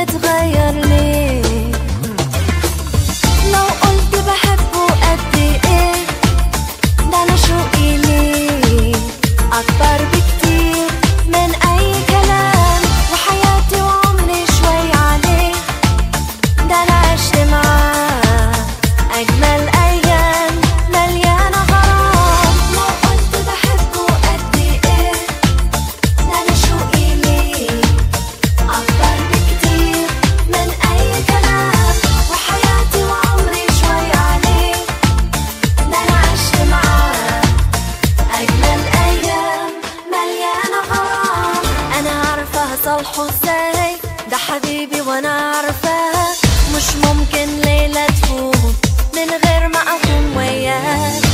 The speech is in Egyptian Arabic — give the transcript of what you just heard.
وتغير ليه لو قلت بحبه قد ايه ده انا شوقي ليه اكبر بكتير من اي كلام وحياتي وعمري شوي عليه ده انا عشت معاه اجمل ايام مليانه غرام لو قلت بحبه قد ايه ده انا شوقي ليه أكبر بكتير من أي كلام وحياتي وعمري شوي عليه ده أنا عشت معاه أجمل أيام مليانة غرام أنا عارفة هصالحه ازاي ده حبيبي وأنا عارفاه مش ممكن ليلة تفوت من غير ما أكون وياه